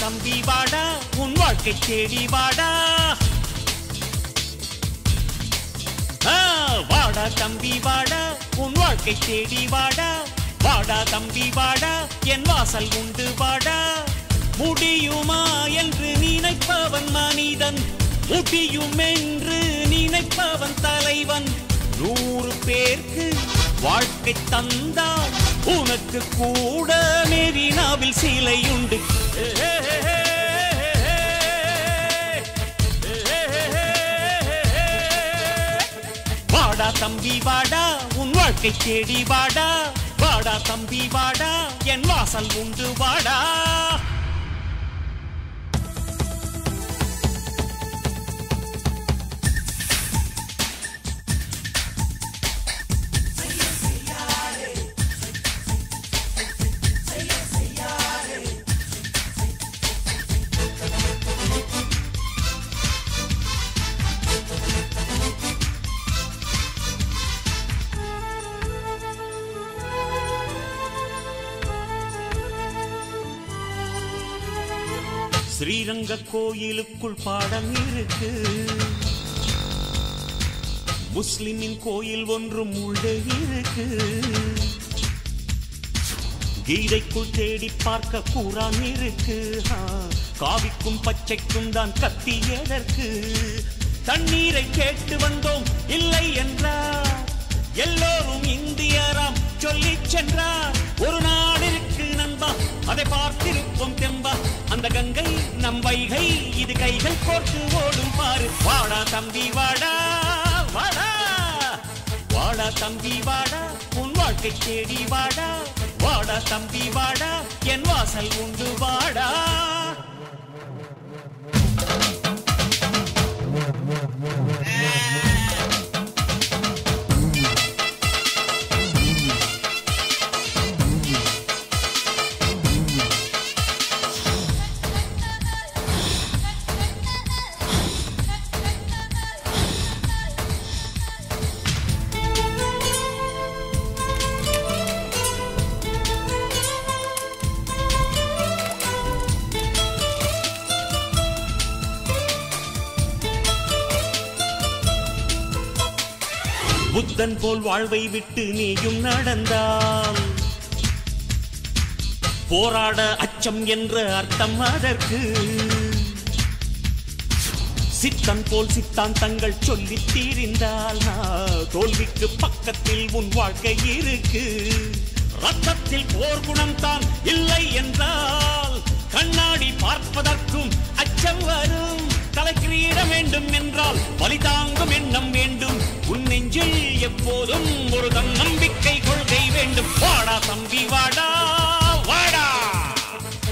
தம்பி வாடா உன் வாழ்க்கை தேடி வாடா ஆ, வாடா தம்பி வாடா உன் வாழ்க்கை தேடி வாடா வாடா தம்பி வாடா என் வாசல் உண்டு வாடா முடியுமா என்று நினைப்பவன் மனிதன் முடியும் என்று நினைப்பவன் தலைவன் நூறு பேருக்கு வாழ்க்கை தந்தால் உனக்கு கூட மெரினாவில் சிலையுண்டு ஏ, ஏ, ஏ, ஏ, ஏ, ஏ, ஏ, ஏ. வாடா தம்பி வாடா உன் வாழ்க்கை தேடி வாடா வாடா தம்பி வாடா என் வாசல் உண்டு வாடா ஸ்ரீரங்க கோயிலுக்குள் பாடம் இருக்கு முஸ்லிமின் கோயில் ஒன்றும் உள்ளே இருக்கு கீதைக்குள் தேடி பார்க்க கூறான் இருக்கு ஆ, காவிக்கும் பச்சைக்கும் தான் கத்தி எதற்கு தண்ணீரை கேட்டு வந்தோம் இல்லை என்றார் எல்லோரும் இந்தியராம் சொல்லிச் சென்றார் ஒரு நாடு இருக்கு நண்பா அதை பார்த்திருப்போம் தெம்பா அந்த கங்கை நம் வைகை இது கைகள் கோர்த்து ஓடும் பாரு வாடா தம்பி வாடா வாடா வாடா தம்பி வாடா உன் வாழ்க்கை தேடி வாடா வாடா தம்பி வாடா என் வாசல் உண்டு வாடா புத்தன் போல் வாழ்வை விட்டு நீயும் நடந்தால் போராட அச்சம் என்ற அர்த்தம் அதற்கு சித்தன் போல் சித்தாந்தங்கள் சொல்லி தீரிந்தால் ஆ, தோல்விக்கு பக்கத்தில் உன் வாழ்க்கை இருக்கு ரத்தத்தில் போர் குணம் தான் இல்லை என்றால் கண்ணாடி பார்ப்பதற்கும் அச்சம் வரும் தலைக்கிரீட வேண்டும் என்றால் பலி தாங்கும் எண்ணம் வேண்டும் உன் நெஞ்சில் எப்போதும் ஒரு தன்னம்பிக்கை கொள்கை வேண்டும் வாடா தம்பி வாடா வாடா